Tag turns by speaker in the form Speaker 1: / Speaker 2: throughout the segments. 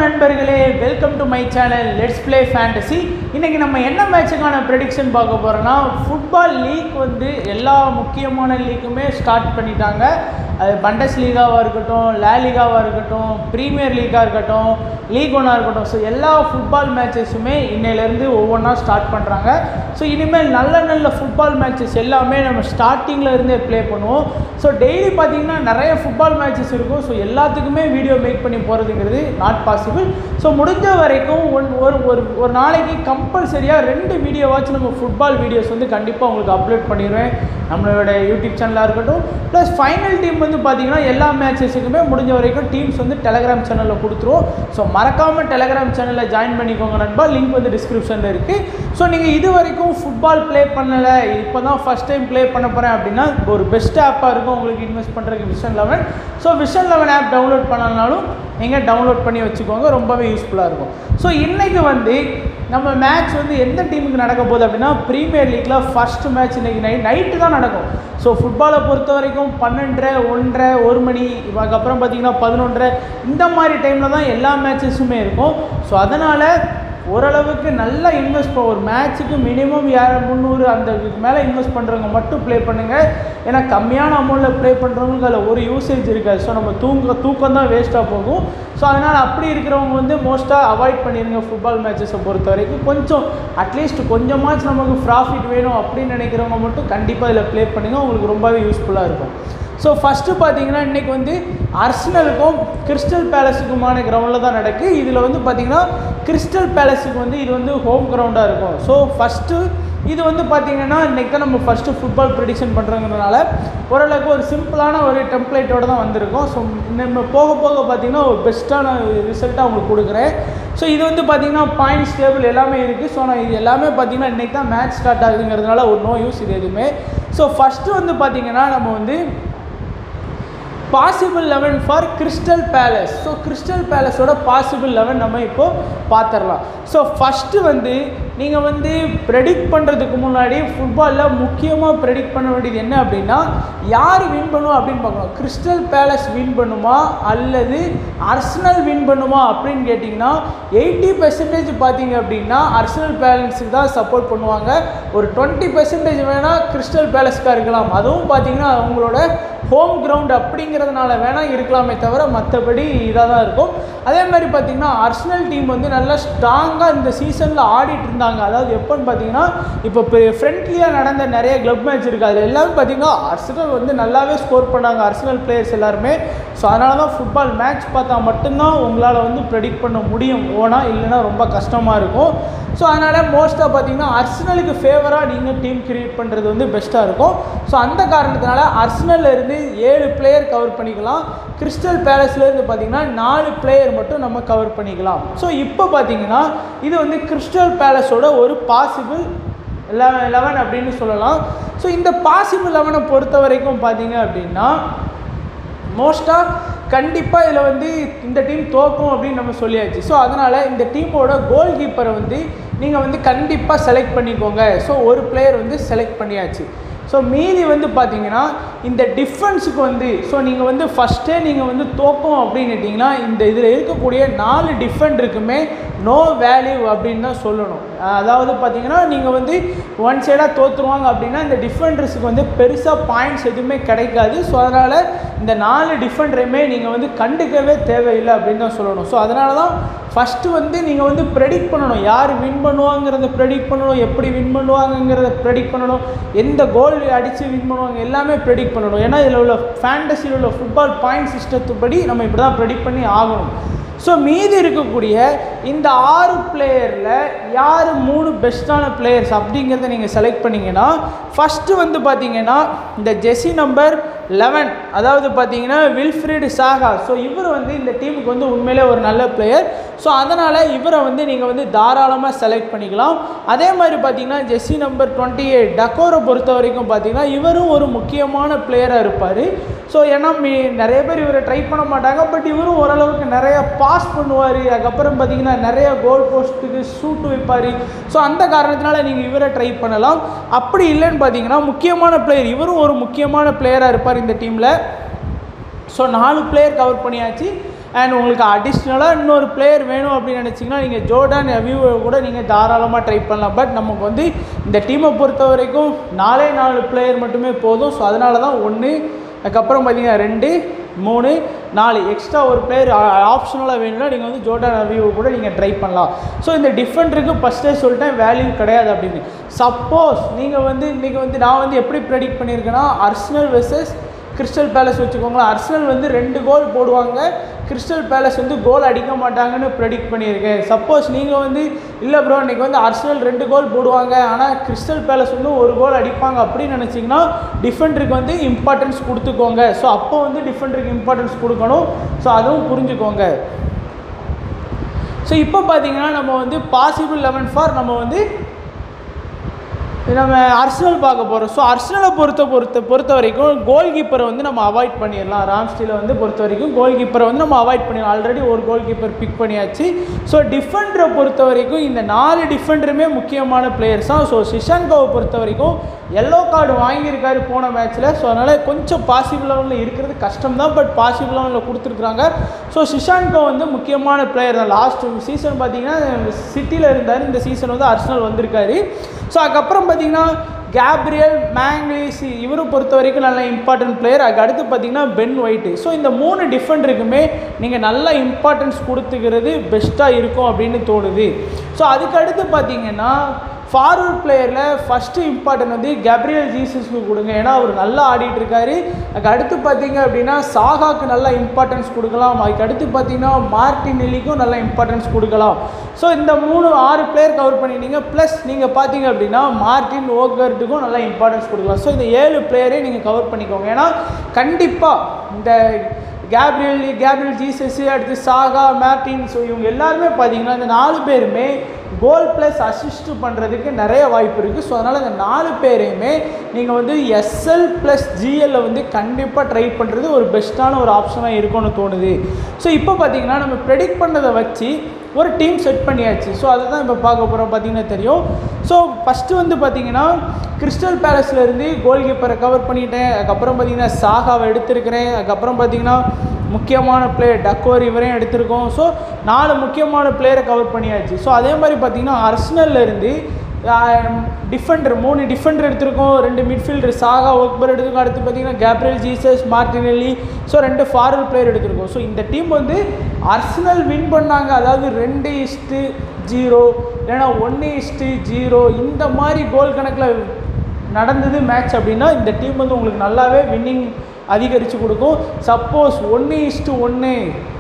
Speaker 1: நண்பர்களே welcome to my channel let's play fantasy இன்றைக்கி நம்ம என்ன மேட்சுக்கான ப்ரெடிக்ஷன் பார்க்க போகிறோன்னா ஃபுட்பால் லீக் வந்து எல்லா முக்கியமான லீக்குமே ஸ்டார்ட் பண்ணிட்டாங்க அது பண்டஸ் லீகாவாக இருக்கட்டும் லா லீகாவாக இருக்கட்டும் ப்ரீமியர் லீக்காக இருக்கட்டும் லீக் ஒன்னாக இருக்கட்டும் ஸோ எல்லா ஃபுட்பால் மேட்சஸுமே இன்னையிலேருந்து ஒவ்வொன்றா ஸ்டார்ட் பண்ணுறாங்க ஸோ இனிமேல் நல்ல நல்ல ஃபுட்பால் மேட்சஸ் எல்லாமே நம்ம ஸ்டார்டிங்கில் இருந்தே ப்ளே பண்ணுவோம் ஸோ டெய்லி பார்த்தீங்கன்னா நிறைய ஃபுட்பால் மேட்சஸ் இருக்கும் ஸோ எல்லாத்துக்குமே வீடியோ மேக் பண்ணி போகிறதுங்கிறது நாட் பாசிபிள் ஸோ முடிஞ்ச வரைக்கும் ஒன் ஒரு ஒரு ஒரு நாளைக்கு கம்பல்சரியாக ரெண்டு வீடியோவாச்சும் நம்ம ஃபுட்பால் வீடியோஸ் வந்து கண்டிப்பாக உங்களுக்கு அப்லோட் பண்ணிடுவேன் நம்மளோட யூடியூப் சேனலாக இருக்கட்டும் ப்ளஸ் ஃபைனல் டீம் வந்து பார்த்தீங்கன்னா எல்லா மேட்சஸுக்குமே முடிஞ்ச வரைக்கும் டீம்ஸ் வந்து டெலகிராம் சேனலில் கொடுத்துருவோம் ஸோ மறக்காமல் டெலகிராம் சேனலில் ஜாயின் பண்ணிக்கோங்க நண்பா லிங்க் வந்து டிஸ்கிரிப்ஷனில் இருக்குது ஸோ நீங்கள் இது வரைக்கும் ஃபுட்பால் ப்ளே பண்ணலை இப்போ தான் ஃபஸ்ட் டைம் ப்ளே பண்ண போகிறேன் அப்படின்னா ஒரு பெஸ்ட் ஆப்பாக இருக்கும் உங்களுக்கு இன்வெஸ்ட் பண்ணுறதுக்கு vision eleven so vision eleven app download பண்ணலனாலும் நீங்கள் டவுன்லோட் பண்ணி வச்சுக்கோங்க ரொம்பவே யூஸ்ஃபுல்லாக இருக்கும் ஸோ இன்றைக்கி வந்து நம்ம மேட்ச் வந்து எந்த டீமுக்கு நடக்க போகுது அப்படின்னா ப்ரீமியர் லீக்கில் ஃபர்ஸ்ட் மேட்ச் இன்றைக்கி நைட் நைட்டு தான் நடக்கும் ஸோ ஃபுட்பாலை பொறுத்த வரைக்கும் பன்னெண்டரை ஒன்றரை ஒரு மணி அதுக்கப்புறம் பார்த்தீங்கன்னா பதினொன்றரை இந்த மாதிரி டைமில் தான் எல்லா மேட்சஸுமே இருக்கும் ஸோ அதனால் ஓரளவுக்கு நல்லா இன்வெஸ்ட் ஒரு மேட்ச்சுக்கு மினிமம் யார் முந்நூறு அந்த மேலே இன்வெஸ்ட் பண்ணுறவங்க மட்டும் ப்ளே பண்ணுங்கள் ஏன்னா கம்மியான அமௌண்ட்டில் ப்ளே பண்ணுறவங்களுக்கு அதில் ஒரு யூசேஜ் இருக்காது ஸோ நம்ம தூங்க தூக்கம் தான் வேஸ்ட்டாக போகும் ஸோ அதனால் அப்படி இருக்கிறவங்க வந்து மோஸ்ட்டாக அவாய்ட் பண்ணிடுங்க ஃபுட்பால் மேட்சஸை பொறுத்த வரைக்கும் கொஞ்சம் அட்லீஸ்ட் கொஞ்சமாச்சும் நமக்கு ப்ராஃபிட் வேணும் அப்படின்னு நினைக்கிறவங்க மட்டும் கண்டிப்பாக இதில் ப்ளே பண்ணுங்கள் உங்களுக்கு ரொம்பவே யூஸ்ஃபுல்லாக இருக்கும் ஸோ ஃபஸ்ட்டு பார்த்தீங்கன்னா இன்றைக்கி வந்து அர்சனலுக்கும் கிறிஸ்டல் பேலஸுக்குமான கிரவுண்டில் தான் நடக்கு இதில் வந்து பார்த்திங்கன்னா கிறிஸ்டல் பேலஸுக்கு வந்து இது வந்து ஹோம் கிரவுண்டாக இருக்கும் ஸோ ஃபஸ்ட்டு இது வந்து பார்த்திங்கன்னா இன்றைக்கி தான் நம்ம ஃபஸ்ட்டு ஃபுட்பால் ப்ரெடிக்ஷன் பண்ணுறதுனால ஓரளவுக்கு ஒரு சிம்பிளான ஒரு டெம்ப்ளேட்டோடு தான் வந்திருக்கோம் ஸோ நம்ம போக போக பார்த்திங்கன்னா ஒரு பெஸ்ட்டான ரிசல்ட்டாக உங்களுக்கு கொடுக்குறேன் ஸோ இது வந்து பார்த்திங்கன்னா பாயிண்ட்ஸ் டேபிள் எல்லாமே இருக்குது ஸோ நான் இது எல்லாமே பார்த்திங்கன்னா இன்றைக்கி தான் மேட்ச் ஸ்டார்ட் ஆகுதுங்கிறதுனால ஒரு நோ யூஸ் இது எதுவுமே ஸோ ஃபஸ்ட்டு வந்து பார்த்திங்கன்னா நம்ம வந்து possible eleven for Crystal Palace so Crystal பேலஸோட பாசிபிள் லெவன் நம்ம இப்போது பார்த்துடலாம் ஸோ ஃபஸ்ட்டு வந்து நீங்கள் வந்து ப்ரெடிக்ட் பண்ணுறதுக்கு முன்னாடி ஃபுட்பாலில் முக்கியமாக ப்ரெடிக்ட் பண்ண வேண்டியது என்ன அப்படின்னா யார் வின் பண்ணும் அப்படின்னு பார்க்கணும் கிறிஸ்டல் பேலஸ் வின் பண்ணுமா அல்லது அர்சனல் வின் பண்ணுமா அப்படின்னு கேட்டிங்கன்னா எயிட்டி பெர்சன்டேஜ் பார்த்தீங்க அப்படின்னா அர்சனல் பேலன்ஸுக்கு தான் சப்போர்ட் பண்ணுவாங்க ஒரு டுவெண்ட்டி பெர்சன்டேஜ் வேணால் கிறிஸ்டல் பேலஸ்க்காக இருக்கலாம் அதுவும் பார்த்தீங்கன்னா அவங்களோட ஹோம் கிரவுண்ட் அப்படிங்கிறதுனால வேணால் இருக்கலாமே தவிர மற்றபடி இதாக தான் இருக்கும் அதே மாதிரி பார்த்திங்கன்னா அர்சனல் டீம் வந்து நல்லா ஸ்ட்ராங்காக இந்த சீசனில் ஆடிட்டு இருந்தாங்க அதாவது எப்போன்னு பார்த்தீங்கன்னா இப்போ ஃப்ரெண்ட்லியாக நடந்த நிறைய கிளப் மேட்ச் இருக்குது அதில் எல்லாமே பார்த்திங்கன்னா அர்சனல் வந்து நல்லாவே ஸ்கோர் பண்ணாங்க அர்சனல் பிளேயர்ஸ் எல்லாருமே ஸோ அதனால தான் ஃபுட்பால் மேட்ச் பார்த்தா மட்டும்தான் உங்களால் வந்து ப்ரெடிக்ட் பண்ண முடியும் ஓனால் இல்லைன்னா ரொம்ப கஷ்டமாக இருக்கும் ஸோ அதனால் மோஸ்ட்டாக பார்த்தீங்கன்னா அர்சனலுக்கு ஃபேவராக நீங்கள் டீம் கிரியேட் பண்ணுறது வந்து பெஸ்ட்டாக இருக்கும் ஸோ அந்த காரணத்தினால அர்சனல்ல இருந்து ஏழு பிளேயர் கவர் பண்ணிக்கலாம் கிறிஸ்டல் பேலஸ்லேருந்து பார்த்தீங்கன்னா நாலு பிளேயர் மட்டும் நம்ம கவர் பண்ணிக்கலாம் ஸோ இப்போ பார்த்தீங்கன்னா இது வந்து கிறிஸ்டல் பேலஸோட ஒரு பாசிபிள் லெவன் லெவன் அப்படின்னு சொல்லலாம் ஸோ இந்த பாசிபிள் லெவனை பொறுத்த வரைக்கும் பார்த்தீங்க அப்படின்னா மோஸ்ட்டாக கண்டிப்பாக இதில் வந்து இந்த டீம் தோக்கும் அப்படின்னு நம்ம சொல்லியாச்சு ஸோ அதனால் இந்த டீமோட கோல் கீப்பரை வந்து நீங்கள் வந்து கண்டிப்பாக செலக்ட் பண்ணிக்கோங்க ஸோ ஒரு பிளேயர் வந்து செலக்ட் பண்ணியாச்சு ஸோ மீதி வந்து பார்த்தீங்கன்னா இந்த டிஃபென்ஸுக்கு வந்து ஸோ நீங்கள் வந்து ஃபஸ்ட்டே நீங்கள் வந்து தோக்கும் அப்படின்னுட்டிங்கன்னா இந்த இதில் இருக்கக்கூடிய நாலு டிஃபெண்டருக்குமே நோ வேல்யூ அப்படின்னு தான் சொல்லணும் அதாவது பார்த்தீங்கன்னா நீங்கள் வந்து ஒன் சைடாக தோற்றுருவாங்க அப்படின்னா இந்த டிஃபெண்டர்ஸுக்கு வந்து பெருசாக பாயிண்ட்ஸ் எதுவுமே கிடைக்காது ஸோ அதனால் இந்த நாலு டிஃபெண்டரையுமே நீங்கள் வந்து கண்டுக்கவே தேவையில்லை அப்படின்னு தான் சொல்லணும் ஸோ அதனால தான் ஃபஸ்ட்டு வந்து நீங்கள் வந்து ப்ரெடிக்ட் பண்ணணும் யார் வின் பண்ணுவாங்கிறத ப்ரெடிக்ட் பண்ணணும் எப்படி வின் பண்ணுவாங்கங்கிறத ப்ரெடிக்ட் பண்ணணும் எந்த கோல் அடித்து வின் பண்ணுவாங்க எல்லாமே ப்ரெடிக்ட் பண்ணணும் ஏன்னா இதில் உள்ள ஃபேண்டசியில் உள்ள ஃபுட்பால் பாயிண்ட் சிஸ்டத்துப்படி நம்ம இப்படி தான் ப்ரெடிக்ட் பண்ணி ஆகணும் ஸோ மீதி இருக்கக்கூடிய இந்த ஆறு பிளேயரில் யார் மூணு பெஸ்ட்டான பிளேயர்ஸ் அப்படிங்கிறத நீங்கள் செலக்ட் பண்ணிங்கன்னா ஃபஸ்ட்டு வந்து பார்த்தீங்கன்னா இந்த ஜெஸி நம்பர் லெவன் அதாவது பார்த்தீங்கன்னா வில்ஃப்ரீடு சாகா ஸோ இவர் வந்து இந்த டீமுக்கு வந்து உண்மையிலே ஒரு நல்ல பிளேயர் ஸோ அதனால் இவரை வந்து நீங்கள் வந்து தாராளமாக செலக்ட் பண்ணிக்கலாம் அதே மாதிரி பார்த்தீங்கன்னா ஜெஸ்ஸி நம்பர் டுவெண்ட்டி எயிட் டக்கோரை பொறுத்த வரைக்கும் பார்த்தீங்கன்னா இவரும் ஒரு முக்கியமான பிளேயராக இருப்பார் ஸோ ஏன்னா மீ நிறைய பேர் இவரை ட்ரை பண்ண மாட்டாங்க பட் இவரும் ஓரளவுக்கு நிறைய பாஸ் பண்ணுவார் அதுக்கப்புறம் பார்த்தீங்கன்னா நிறைய கோல் போஸ்ட்டுக்கு ஷூட் வைப்பார் ஸோ அந்த காரணத்தினால நீங்கள் இவரை ட்ரை பண்ணலாம் அப்படி இல்லைன்னு பார்த்தீங்கன்னா முக்கியமான பிளேயர் இவரும் ஒரு முக்கியமான பிளேயராக இருப்பார் இந்த டீமில் ஸோ நாலு பிளேயர் கவர் பண்ணியாச்சு அண்ட் உங்களுக்கு அடிஷ்னலாக இன்னொரு பிளேயர் வேணும் அப்படின்னு நினச்சிங்கன்னா நீங்கள் ஜோர்டான் அவியூவை கூட நீங்கள் தாராளமாக ட்ரை பண்ணலாம் பட் நமக்கு வந்து இந்த டீமை பொறுத்த வரைக்கும் நாலே நாலு பிளேயர் மட்டுமே போதும் ஸோ அதனால தான் ஒன்று அதுக்கப்புறம் பார்த்தீங்கன்னா ரெண்டு மூணு நாலு எக்ஸ்ட்ரா ஒரு பிளேயர் ஆப்ஷனலாக வேணும்னா நீங்கள் வந்து ஜோர்டான் அவியூவை கூட நீங்கள் ட்ரை பண்ணலாம் ஸோ இந்த டிஃபெண்டருக்கு ஃபஸ்ட்டே சொல்லிட்டேன் வேல்யூ கிடையாது அப்படின்னு சப்போஸ் நீங்கள் வந்து இன்றைக்கி வந்து நான் வந்து எப்படி ப்ரெடிக்ட் பண்ணியிருக்கேன்னா அர்சனல் வெர்சஸ் கிறிஸ்டல் பேலஸ் வச்சுக்கோங்களேன் அர்சனல் வந்து ரெண்டு கோல் போடுவாங்க கிறிஸ்டல் பேலஸ் வந்து கோல் அடிக்க மாட்டாங்கன்னு ப்ரெடிக்ட் பண்ணியிருக்கேன் சப்போஸ் நீங்கள் வந்து இல்லை ப்ரோ இன்றைக்கி வந்து அர்சனல் ரெண்டு கோல் போடுவாங்க ஆனால் கிறிஸ்டல் பேலஸ் வந்து ஒரு கோல் அடிப்பாங்க அப்படின்னு நினச்சிங்கன்னா டிஃபெண்டருக்கு வந்து இம்பார்ட்டன்ஸ் கொடுத்துக்கோங்க ஸோ அப்போ வந்து டிஃபெண்டருக்கு இம்பார்ட்டன்ஸ் கொடுக்கணும் ஸோ அதுவும் புரிஞ்சுக்கோங்க ஸோ இப்போ பார்த்தீங்கன்னா நம்ம வந்து பாசிபிள் லெவன் ஃபார் நம்ம வந்து நம்ம அர்சனல் பார்க்க போகிறோம் ஸோ அர்சனலை பொறுத்த பொறுத்த பொறுத்த வரைக்கும் கோல் கீப்பரை வந்து நம்ம அவாய்ட் பண்ணிடலாம் ராம்ஸ்டீலை வந்து பொறுத்த வரைக்கும் கோல் கீப்பரை வந்து நம்ம அவாய்ட் பண்ணிடலாம் ஆல்ரெடி ஒரு கோல் கீப்பர் பிக் பண்ணியாச்சு ஸோ டிஃபெண்டரை பொறுத்த வரைக்கும் இந்த நாலு டிஃபெண்டருமே முக்கியமான பிளேயர்ஸ் தான் ஸோ சிஷான்கோவை பொறுத்த வரைக்கும் எல்லோ கார்டு வாங்கியிருக்காரு போன மேட்ச்சில் ஸோ அதனால் கொஞ்சம் பாசிபிள் லெவலில் இருக்கிறது கஷ்டம் தான் பட் பாசிபிள் லெவலில் கொடுத்துருக்குறாங்க ஸோ சிஷான்கோ வந்து முக்கியமான பிளேயர் தான் லாஸ்ட் சீசன் பார்த்தீங்கன்னா சிட்டியில் இருந்தார் இந்த சீசன் வந்து அர்சனல் வந்திருக்காரு ஸோ அதுக்கப்புறம் பார்த்தீங்கன்னா கேப்ரியல் மேங்லிஸ் இவரும் பொறுத்த வரைக்கும் நல்ல இம்பார்ட்டன்ட் பிளேயர் அதுக்கு அடுத்து பார்த்தீங்கன்னா பென் ஒயிட்டு ஸோ இந்த மூணு டிஃபெண்டருக்குமே நீங்கள் நல்ல இம்பார்ட்டன்ஸ் கொடுத்துக்கிறது பெஸ்ட்டாக இருக்கும் அப்படின்னு தோணுது ஸோ அதுக்கு அடுத்து பார்த்தீங்கன்னா ஃபார்வர்ட் பிளேயரில் ஃபஸ்ட்டு இம்பார்ட்டன்ட் வந்து கேப்ரியல் ஜீசஸ்க்கு கொடுங்க ஏன்னா அவர் நல்லா ஆடிட்டு இருக்காரு அதுக்கு அடுத்து பார்த்தீங்க அப்படின்னா சாகாக்கு நல்ல இம்பார்ட்டன்ஸ் கொடுக்கலாம் அதுக்கு அடுத்து பார்த்தீங்கன்னா மார்டின் நெல்லிக்கும் நல்ல இம்பார்ட்டன்ஸ் கொடுக்கலாம் ஸோ இந்த மூணு ஆறு பிளேயர் கவர் பண்ணிட்டீங்க ப்ளஸ் நீங்கள் பார்த்தீங்க அப்படின்னா மார்டின் ஓகர்ட்டுக்கும் நல்ல இம்பார்ட்டன்ஸ் கொடுக்கலாம் ஸோ இந்த ஏழு பிளேயரே நீங்கள் கவர் பண்ணிக்கோங்க ஏன்னா கண்டிப்பாக இந்த கேப்ரியல் கேப்ரியல் ஜீசஸ் அடுத்து சாகா மார்டின் ஸோ இவங்க எல்லாருமே பார்த்தீங்கன்னா இந்த நாலு பேருமே கோல் ப்ளஸ் அசிஸ்ட் பண்ணுறதுக்கு நிறைய வாய்ப்பு இருக்குது ஸோ அதனால் இந்த நாலு பேரையுமே நீங்கள் வந்து எஸ்எல் ப்ளஸ் ஜிஎல்ல வந்து கண்டிப்பாக ட்ரை பண்ணுறது ஒரு பெஸ்ட்டான ஒரு ஆப்ஷனாக இருக்கும்னு தோணுது ஸோ இப்போ பார்த்தீங்கன்னா நம்ம ப்ரெடிக்ட் பண்ணதை வச்சு ஒரு டீம் செட் பண்ணியாச்சு ஸோ அதை தான் இப்போ பார்க்க போகிறோம் பார்த்தீங்கன்னா தெரியும் ஸோ ஃபஸ்ட்டு வந்து பார்த்தீங்கன்னா கிறிஸ்டல் பேலஸ்லேருந்து கோல் கீப்பரை கவர் பண்ணிட்டேன் அதுக்கப்புறம் பார்த்தீங்கன்னா சாகாவை எடுத்திருக்கிறேன் அதுக்கப்புறம் பார்த்தீங்கன்னா முக்கியமான பிளேயர் டக்கோர் இவரையும் எடுத்திருக்கோம் ஸோ நாலு முக்கியமான பிளேயரை கவர் பண்ணியாச்சு ஸோ அதே மாதிரி பார்த்தீங்கன்னா அர்ஸ்னல்லேருந்து டிஃபெண்டர் மூணு டிஃபெண்டர் எடுத்திருக்கோம் ரெண்டு மிட்ஃபீல்டர் சாகா ஒக்பர் எடுத்திருக்கோம் அடுத்து பார்த்தீங்கன்னா கேப்ரியல் ஜீசஸ் மார்டினெல்லி ஸோ ரெண்டு ஃபார்வர்ட் பிளேயர் எடுத்திருக்கோம் ஸோ இந்த டீம் வந்து அர்சனல் வின் பண்ணாங்க அதாவது ரெண்டு இஸ்ட்டு ஜீரோ இல்லைன்னா ஒன்று இஸ்ட்டு ஜீரோ இந்த மாதிரி கோல் கணக்கில் நடந்தது மேட்ச் அப்படின்னா இந்த டீம் வந்து உங்களுக்கு நல்லாவே வின்னிங் அதிகரித்து கொடுக்கும் சப்போஸ் ஒன்று இஸ்ட்டு ஒன்று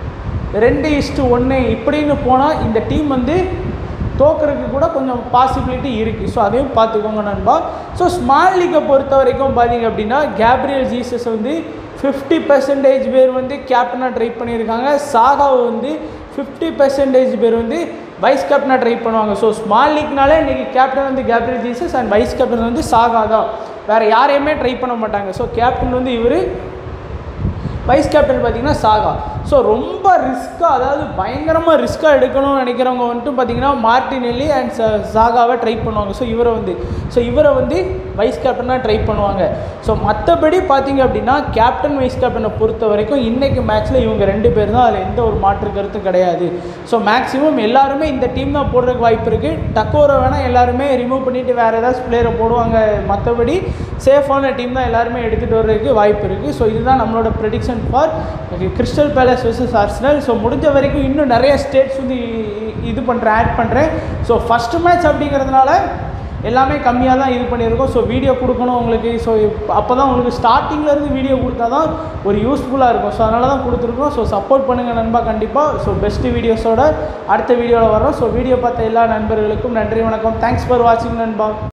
Speaker 1: ரெண்டு இஸ்ட்டு ஒன்று இப்படின்னு போனால் இந்த டீம் வந்து தோக்குறதுக்கு கூட கொஞ்சம் பாசிபிலிட்டி இருக்குது ஸோ அதையும் பார்த்துக்கோங்க நண்பா ஸோ ஸ்மால் லீக்கை பொறுத்த வரைக்கும் பார்த்தீங்க அப்படின்னா கேப்ரியல் ஜீசஸ் வந்து ஃபிஃப்டி பர்சன்டேஜ் பேர் வந்து கேப்டனாக ட்ரை பண்ணியிருக்காங்க சாகாவை வந்து ஃபிஃப்டி பர்சன்டேஜ் பேர் வந்து வைஸ் கேப்டனாக ட்ரை பண்ணுவாங்க ஸோ ஸ்மால் லீக்னாலே இன்றைக்கி கேப்டன் வந்து Gabriel Jesus and vice captain வந்து சாகா தான் வேறு யாரையுமே ட்ரை பண்ண மாட்டாங்க ஸோ கேப்டன் வந்து இவர் வைஸ் கேப்டன் பார்த்தீங்கன்னா சாகா ஸோ ரொம்ப ரிஸ்க்காக அதாவது பயங்கரமாக ரிஸ்க்காக எடுக்கணும்னு நினைக்கிறவங்க வந்துட்டு பார்த்தீங்கன்னா மார்டினெல்லி அண்ட் சாகாவை ட்ரை பண்ணுவாங்க ஸோ இவரை வந்து ஸோ இவரை வந்து வைஸ் கேப்டனாக ட்ரை பண்ணுவாங்க ஸோ மற்றபடி பார்த்தீங்க அப்படின்னா கேப்டன் வைஸ் கேப்டனை பொறுத்த வரைக்கும் இன்றைக்கி மேட்ச்சில் இவங்க ரெண்டு பேர் தான் அதில் எந்த ஒரு மாற்று கருத்தும் கிடையாது ஸோ மேக்ஸிமம் எல்லாருமே இந்த டீம் தான் போடுறதுக்கு வாய்ப்பு இருக்குது டக்கோரை வேணால் எல்லாருமே ரிமூவ் பண்ணிவிட்டு வேறு ஏதாச்சும் பிளேயரை போடுவாங்க மற்றபடி சேஃபான டீம் தான் எல்லாருமே எடுத்துகிட்டு வர்றதுக்கு வாய்ப்பு இருக்குது ஸோ இதுதான் நம்மளோட prediction for Crystal Palace versus Arsenal so முடிஞ்ச வரைக்கும் இன்னும் நிறைய ஸ்டேட்ஸ் வந்து இ- இது பண்ணுறேன் ஆட் பண்ணுறேன் ஸோ ஃபஸ்ட்டு மேட்ச் அப்படிங்கிறதுனால எல்லாமே கம்மியாக தான் இது பண்ணியிருக்கோம் ஸோ வீடியோ கொடுக்கணும் உங்களுக்கு ஸோ அப்போ தான் உங்களுக்கு ஸ்டார்டிங்லேருந்து வீடியோ கொடுத்தா தான் ஒரு யூஸ்ஃபுல்லாக இருக்கும் ஸோ அதனால தான் கொடுத்துருக்கோம் ஸோ சப்போர்ட் பண்ணுங்கள் நண்பா கண்டிப்பாக ஸோ பெஸ்ட்டு வீடியோஸோட அடுத்த வீடியோவில் வரோம் ஸோ வீடியோ பார்த்த எல்லா நண்பர்களுக்கும் நன்றி வணக்கம் தேங்க்ஸ் ஃபார் வாட்சிங் நண்பா